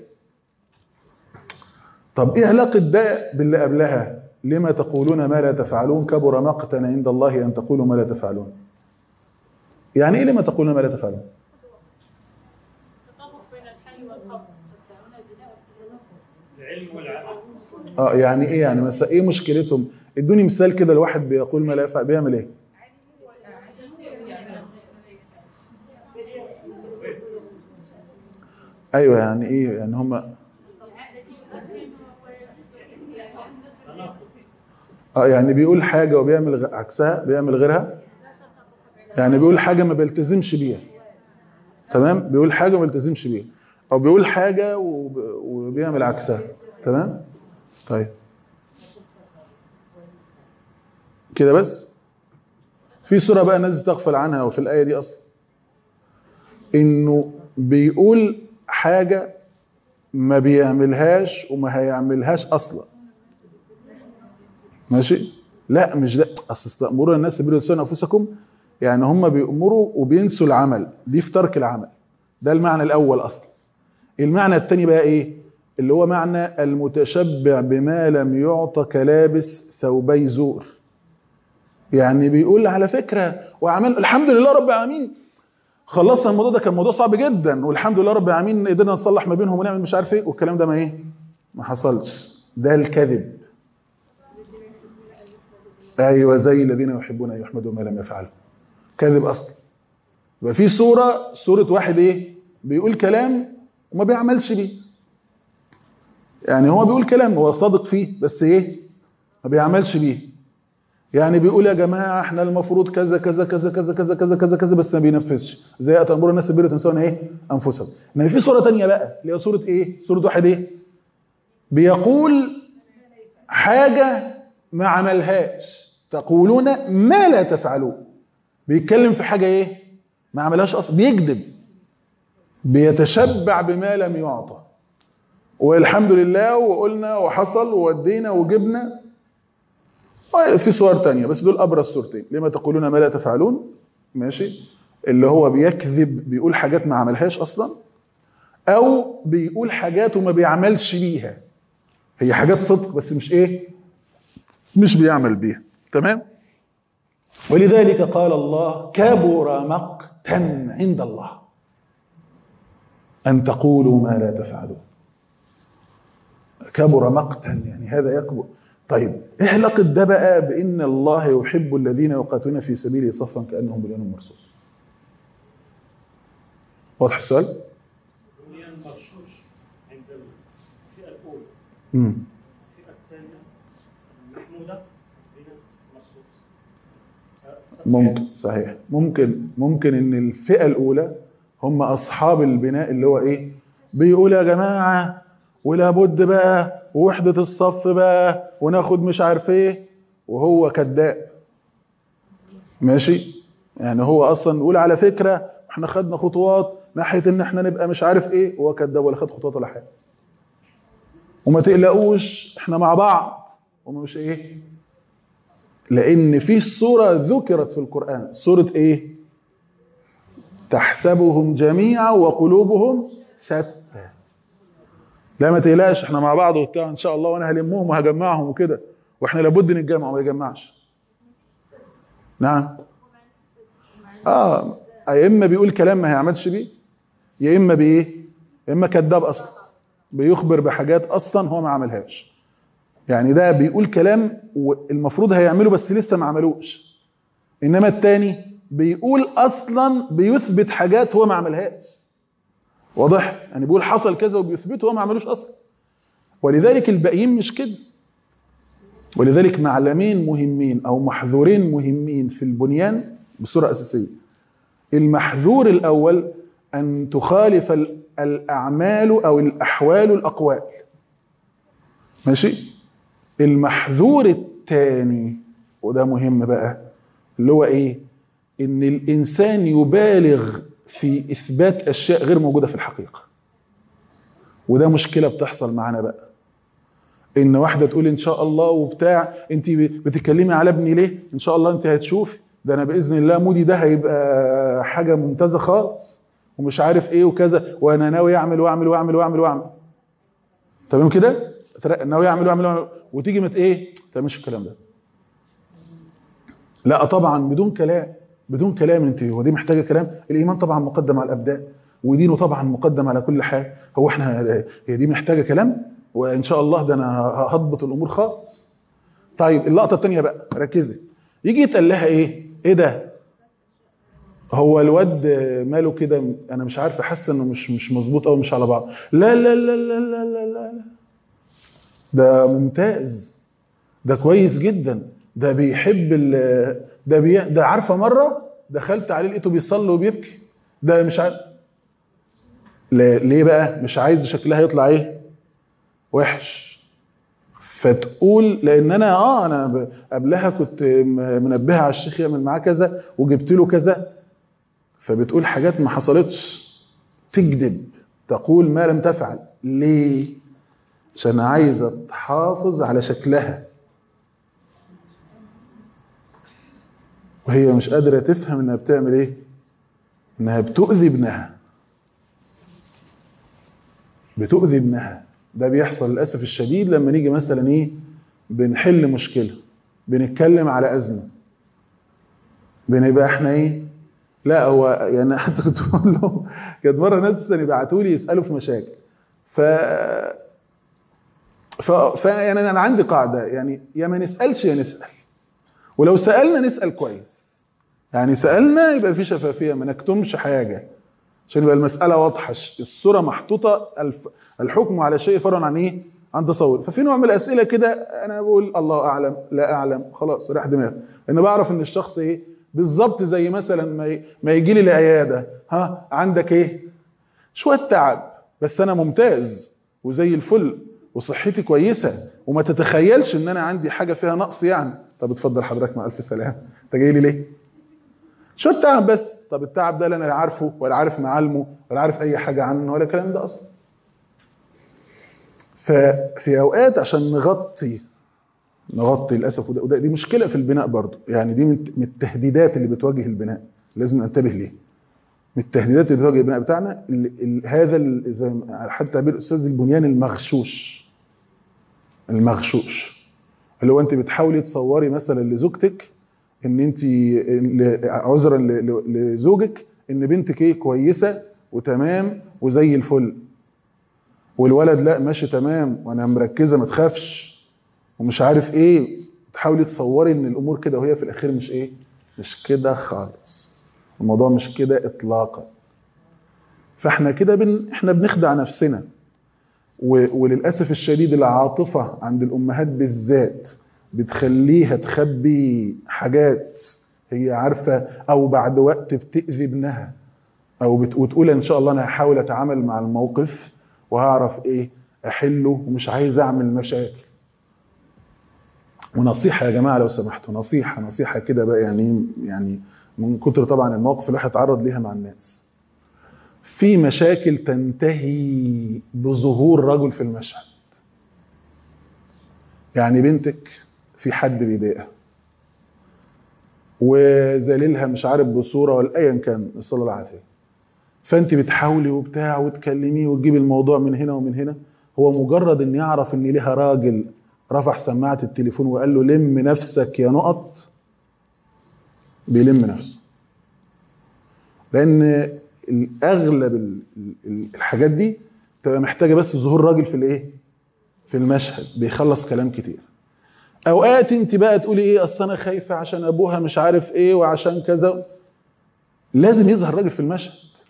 طب ايه علاقة ده باللي قبلها لما تقولون ما لا تفعلون كبر مقتا عند الله أن تقولوا ما لا تفعلون يعني ايه لما تقولون ما لا تفعلون العلم والعمل اه يعني ايه يعني مثلا ايه مشكلتهم ادوني مثال كده الواحد بيقول ما لا يفعل بيعمل ايه ايوه يعني ايه يعني هم اه يعني بيقول حاجة وبيعمل غ- عكسها بيعمل غيرها يعني بيقول حاجة ما بيلتزمش بيها تمام بيقول حاجة ما بيلتزمش بيها او بيقول حاجة وب- وبيعمل عكسها تمام طيب كده بس في سورة بقى الناس تغفل عنها وفي الآية دي أصلا إنه بيقول حاجة ما بيعملهاش وما هيعملهاش أصلا ماشي لا مش ده أصل استأمروا الناس بيرسلون أنفسكم يعني هم بيأمروا وبينسوا العمل دي في ترك العمل ده المعنى الأول أصلا المعنى الثاني بقى إيه اللي هو معنى المتشبع بما لم يعط كلابس ثوبي زور يعني بيقول على فكرة وعمل الحمد لله رب العالمين خلصنا الموضوع ده كان موضوع صعب جدا والحمد لله رب العالمين قدرنا نصلح ما بينهم ونعمل مش عارف ايه والكلام ده ما ايه ما حصلش ده الكذب ايوه زي الذين يحبون ان يحمدوا ما لم يفعلوا كذب اصلا يبقى في صوره صوره واحد ايه بيقول كلام وما بيعملش بيه يعني هو بيقول كلام هو صادق فيه بس ايه ما بيعملش بيه يعني بيقول يا جماعه احنا المفروض كذا كذا كذا كذا كذا كذا كذا كذا بس ما بينفذش زي اتامر الناس بالبر وتنسون ايه انفسهم انما في صوره تانية بقى اللي هي صوره ايه صوره واحد ايه بيقول حاجه ما عملهاش تقولون ما لا تفعلون بيتكلم في حاجه ايه ما عملهاش اصلا بيكذب بيتشبع بما لم يعطى والحمد لله وقلنا وحصل وودينا وجبنا في صور تانية بس دول ابرز صورتين لما تقولون ما لا تفعلون ماشي اللي هو بيكذب بيقول حاجات ما عملهاش اصلا او بيقول حاجات وما بيعملش بيها هي حاجات صدق بس مش ايه مش بيعمل بيها تمام ولذلك قال الله كبر مقتا عند الله ان تقولوا ما لا تفعلون كبر مقتا يعني هذا يكبر طيب ايه علاقه ده بقى بان الله يحب الذين يقاتلون في سبيله صفا كانهم بنيان مرصوص واضح السؤال بنيان مرشوش عند الفئة الأولى امم الفئة الثانية محمودة بناء مرصوص ممكن صحيح ممكن ممكن ان الفئه الاولى هم اصحاب البناء اللي هو ايه بيقول يا جماعه ولا بد بقى ووحده الصف بقى وناخد مش عارف ايه وهو كذاب ماشي يعني هو اصلا يقول على فكره احنا خدنا خطوات ناحيه ان احنا نبقى مش عارف ايه وهو كذاب ولا خد خطوات ولا حاجه وما تقلقوش احنا مع بعض ومش ايه لان في صوره ذكرت في القران صوره ايه تحسبهم جميعا وقلوبهم شتى لا ما تقلقش احنا مع بعض وبتاع ان شاء الله وانا هلمهم وهجمعهم وكده واحنا لابد نتجمع وما يجمعش نعم اه يا اما بيقول كلام ما هيعملش بيه يا اما بايه يا اما كذاب اصلا بيخبر بحاجات اصلا هو ما عملهاش يعني ده بيقول كلام والمفروض هيعمله بس لسه ما عملوش انما التاني بيقول اصلا بيثبت حاجات هو ما عملهاش واضح يعني بيقول حصل كذا وبيثبته هو ما عملوش اصلا ولذلك الباقيين مش كده ولذلك معلمين مهمين او محذورين مهمين في البنيان بصوره اساسيه المحذور الاول ان تخالف ال- الاعمال او الاحوال الاقوال ماشي المحذور الثاني وده مهم بقى اللي هو ايه ان الانسان يبالغ في اثبات اشياء غير موجوده في الحقيقه وده مشكله بتحصل معانا بقى ان واحده تقول ان شاء الله وبتاع انت بتتكلمي على ابني ليه ان شاء الله انت هتشوفي ده انا باذن الله مودي ده هيبقى حاجه ممتازه خالص ومش عارف ايه وكذا وانا ناوي اعمل واعمل واعمل واعمل واعمل تمام كده ترى- ناوي اعمل واعمل واعمل وتيجي مت ايه ما تعملش الكلام ده لا طبعا بدون كلام بدون كلام انت هو دي محتاجه كلام الايمان طبعا مقدم على الابدان ودينه طبعا مقدم على كل حاجه هو احنا هي دي محتاجه كلام وان شاء الله ده انا هضبط الامور خالص طيب اللقطه الثانيه بقى ركزي يجي يتقال لها ايه ايه ده هو الواد ماله كده انا مش عارفه حاسه انه مش مش مظبوط او مش على بعض لا لا لا لا لا لا لا, لا. ده ممتاز ده كويس جدا ده بيحب ال ده بي ده عارفه مره دخلت عليه لقيته بيصلي وبيبكي ده مش عارف لا- ليه بقى مش عايز شكلها يطلع ايه وحش فتقول لان انا اه انا ب- قبلها كنت م- منبهه على الشيخ يعمل معاه كذا وجبت له كذا فبتقول حاجات ما حصلتش تكذب تقول ما لم تفعل ليه عشان عايزه تحافظ على شكلها وهي مش قادره تفهم انها بتعمل ايه انها بتؤذي ابنها بتؤذي ابنها ده بيحصل للاسف الشديد لما نيجي مثلا ايه بنحل مشكله بنتكلم على ازمه بنبقى احنا ايه لا هو يعني حتى كنت بقول لهم كانت مره ناس يبعتوا لي يسالوا في مشاكل ف ف... ف يعني انا عندي قاعده يعني يا ما نسالش يا نسال ولو سالنا نسال كويس يعني سالنا يبقى في شفافيه ما نكتمش حاجه عشان يبقى المساله واضحه الصوره محطوطه الف... الحكم على شيء فرع عن ايه عن تصور ففي نوع من الاسئله كده انا بقول الله اعلم لا اعلم خلاص راح دماغي انا بعرف ان الشخص ايه بالظبط زي مثلا ما ي... ما يجي لي العياده ها عندك ايه شويه تعب بس انا ممتاز وزي الفل وصحتي كويسه وما تتخيلش ان انا عندي حاجه فيها نقص يعني طب اتفضل حضرتك مع الف سلامه انت جاي لي ليه شو التعب بس طب التعب ده لا انا عارفه ولا عارف معالمه ولا عارف اي حاجه عنه ولا الكلام ده اصلا ففي اوقات عشان نغطي نغطي للاسف وده, وده دي مشكله في البناء برضو يعني دي من من التهديدات اللي بتواجه البناء لازم ننتبه ليها من التهديدات اللي بتواجه البناء بتاعنا ال ال هذا ال- زي ما- على حد تعبير الاستاذ البنيان المغشوش المغشوش اللي هو انت بتحاولي تصوري مثلا لزوجتك ان انت ل- عذرا ل- ل- لزوجك ان بنتك ايه كويسه وتمام وزي الفل والولد لا ماشي تمام وانا مركزه ما تخافش ومش عارف ايه تحاولي تصوري ان الامور كده وهي في الاخير مش ايه مش كده خالص الموضوع مش كده اطلاقا فاحنا كده بن... احنا بنخدع نفسنا و... وللاسف الشديد العاطفه عند الامهات بالذات بتخليها تخبي حاجات هي عارفه او بعد وقت بتاذي ابنها او بت... وتقول ان شاء الله انا هحاول اتعامل مع الموقف وهعرف ايه احله ومش عايز اعمل مشاكل ونصيحه يا جماعه لو سمحتوا نصيحه نصيحه كده بقى يعني يعني من كتر طبعا المواقف اللي الواحد اتعرض ليها مع الناس في مشاكل تنتهي بظهور رجل في المشهد يعني بنتك في حد بيضايقها وذليلها مش عارف بصوره ولا ايا كان نسال الله العافيه فانت بتحاولي وبتاع وتكلميه وتجيبي الموضوع من هنا ومن هنا هو مجرد ان يعرف ان ليها راجل رفع سماعه التليفون وقال له لم نفسك يا نقط بيلم نفسه لان اغلب ال- ال- الحاجات دي تبقى محتاجه بس ظهور راجل في الايه في المشهد بيخلص كلام كتير اوقات انت بقى تقولي ايه اصل انا خايفه عشان ابوها مش عارف ايه وعشان كذا لازم يظهر راجل في المشهد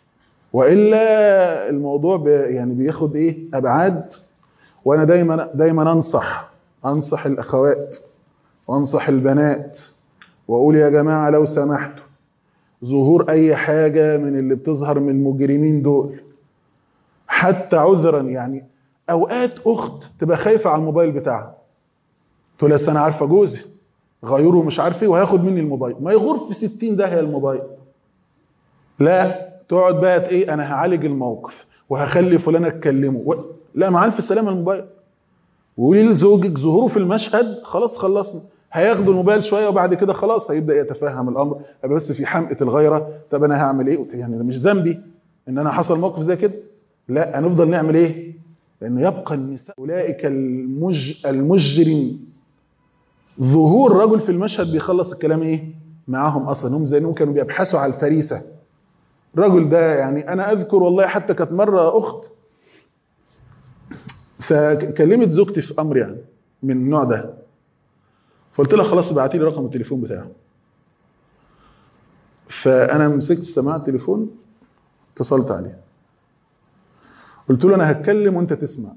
والا الموضوع بي يعني بياخد ايه ابعاد وانا دايما دايما انصح انصح الاخوات وانصح البنات واقول يا جماعه لو سمحتوا ظهور اي حاجه من اللي بتظهر من المجرمين دول حتى عذرا يعني اوقات اخت تبقى خايفه على الموبايل بتاعها تقول لها أصل انا عارفه جوزي غيره مش عارف ايه وهياخد مني الموبايل ما يغور في 60 داهيه الموبايل لا تقعد بقى ايه انا هعالج الموقف وهخلي فلان اتكلمه و... لا مع الف سلامه الموبايل وقولي لزوجك ظهوره في المشهد خلاص خلصنا هياخدوا الموبايل شويه وبعد كده خلاص هيبدا يتفهم الامر يبقى بس في حمقه الغيره طب انا هعمل ايه يعني ده مش ذنبي ان انا حصل موقف زي كده لا هنفضل نعمل ايه لان يبقى النساء اولئك المج... المجرم ظهور رجل في المشهد بيخلص الكلام ايه معاهم اصلا هم زي انهم كانوا بيبحثوا على الفريسه الرجل ده يعني انا اذكر والله حتى كانت مره اخت فكلمت زوجتي في امر يعني من النوع ده فقلت لها خلاص ابعتي لي رقم التليفون بتاعه فانا مسكت سماعه التليفون اتصلت عليه قلت له انا هتكلم وانت تسمع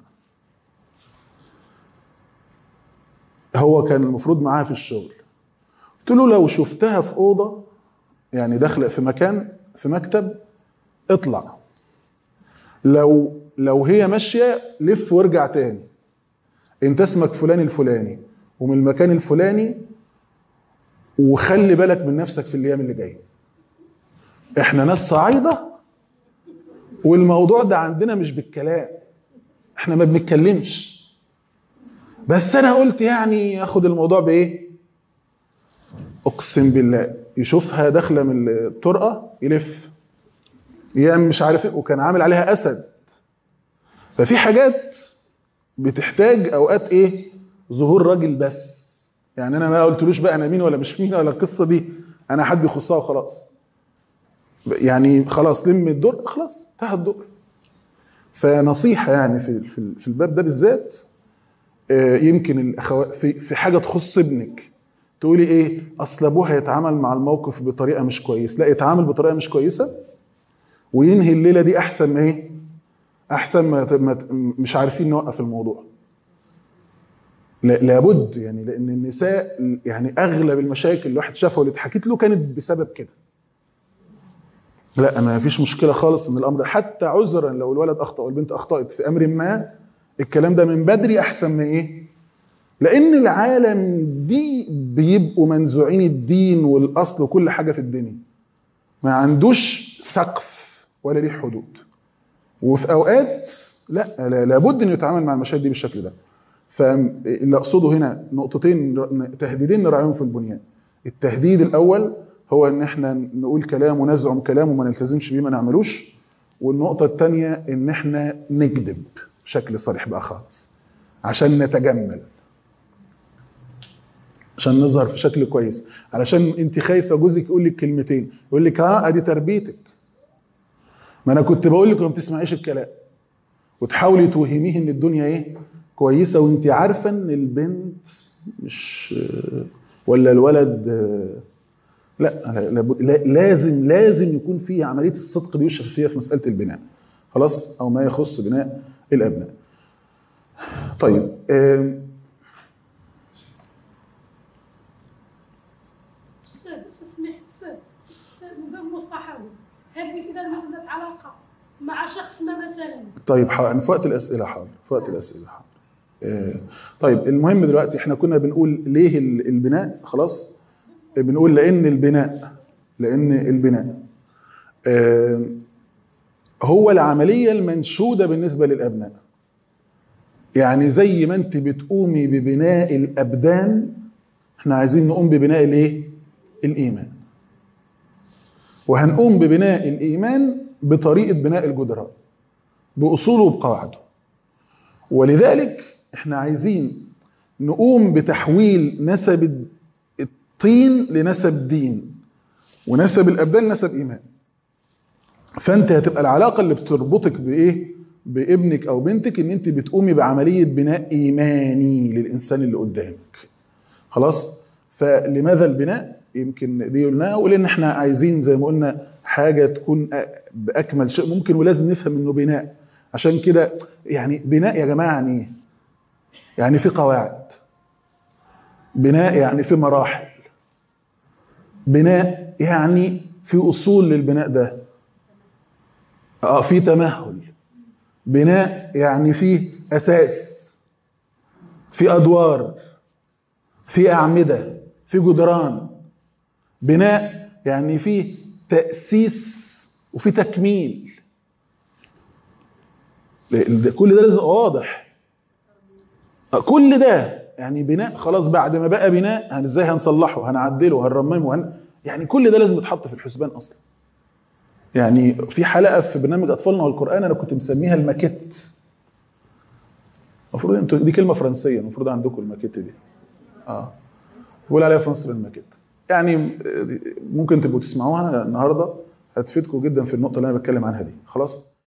هو كان المفروض معاها في الشغل قلت له لو شفتها في اوضه يعني داخله في مكان في مكتب اطلع لو لو هي ماشيه لف وارجع تاني انت اسمك فلان الفلاني ومن المكان الفلاني وخلي بالك من نفسك في الايام اللي جايه احنا ناس صعايده والموضوع ده عندنا مش بالكلام احنا ما بنتكلمش بس انا قلت يعني اخد الموضوع بايه اقسم بالله يشوفها داخله من الطرقه يلف يعمل مش عارف ايه وكان عامل عليها اسد ففي حاجات بتحتاج اوقات ايه ظهور راجل بس يعني انا ما قلتلوش بقى انا مين ولا مش مين ولا القصه دي انا حد يخصها وخلاص يعني خلاص لم الدور خلاص انتهى الدور فنصيحه يعني في في في الباب ده بالذات آه، يمكن الاخوات في في حاجه تخص ابنك تقولي ايه اصل ابوه هيتعامل مع الموقف بطريقه مش كويس لا يتعامل بطريقه مش كويسه وينهي الليله دي احسن ما ايه احسن ما ما- مش عارفين نوقف الموضوع لا- لابد يعني لان النساء يعني اغلب المشاكل اللي الواحد شافها واللي اتحكت له كانت بسبب كده لا ما فيش مشكله خالص ان الامر حتى عذرا لو الولد اخطا والبنت اخطات في امر ما الكلام ده من بدري احسن من ايه لان العالم دي بيبقوا منزوعين الدين والاصل وكل حاجه في الدنيا ما عندوش سقف ولا ليه حدود وفي اوقات لا لا- لابد انه يتعامل مع المشاهد دي بالشكل ده فاللي اقصده هنا نقطتين تهديدين نراعيهم في البنيان التهديد الاول هو ان احنا نقول كلام ونزعم كلام وما نلتزمش بيه ما نعملوش والنقطه الثانيه ان احنا نكذب بشكل صريح بقى خالص عشان نتجمل عشان نظهر في شكل كويس علشان انت خايفه جوزك يقول لك كلمتين يقول لك ها ادي تربيتك ما انا كنت بقول لك ما بتسمعيش الكلام وتحاولي توهميه ان الدنيا ايه كويسه وانت عارفه ان البنت مش ولا الولد لا, لا, لا لازم لازم يكون في عمليه الصدق دي والشفافيه في مساله البناء خلاص او ما يخص بناء الابناء طيب آم، استاذ اسمح استاذ استاذ مدام صحوي هذه كده نزلت علاقه مع شخص ما مثلا طيب حاضر في وقت الاسئله حاضر في وقت الاسئله حاضر آه، طيب المهم دلوقتي احنا كنا بنقول ليه ال- البناء خلاص بنقول لان البناء لان البناء آه، هو العمليه المنشوده بالنسبه للابناء يعني زي ما انت بتقومي ببناء الابدان احنا عايزين نقوم ببناء الايه الايمان وهنقوم ببناء الايمان بطريقه بناء الجدران باصوله وبقواعده ولذلك احنا عايزين نقوم بتحويل نسب الطين لنسب دين ونسب الابدان لنسب ايمان فانت هتبقى العلاقه اللي بتربطك بايه بابنك او بنتك ان انت بتقومي بعمليه بناء ايماني للانسان اللي قدامك خلاص فلماذا البناء يمكن دي قلناها ولان احنا عايزين زي ما قلنا حاجه تكون أ- باكمل شيء ممكن ولازم نفهم انه بناء عشان كده يعني بناء يا جماعه يعني ايه يعني في قواعد بناء يعني في مراحل بناء يعني في اصول للبناء ده اه في تمهل بناء يعني فيه اساس في ادوار في اعمده في جدران بناء يعني فيه تاسيس وفي تكميل ده- كل ده لازم يبقى واضح آه، كل ده يعني بناء خلاص بعد ما بقى بناء هن ازاي هنصلحه هنعدله هنرممه هن... يعني كل ده لازم يتحط في الحسبان اصلا يعني في حلقه في برنامج اطفالنا والقران انا كنت مسميها الماكيت المفروض انتوا دي كلمه فرنسيه المفروض عندكم الماكيت دي اه بقول عليها في مصر الماكيت يعني آه، ممكن تبقوا تسمعوها النهارده هتفيدكم جدا في النقطه اللي انا بتكلم عنها دي خلاص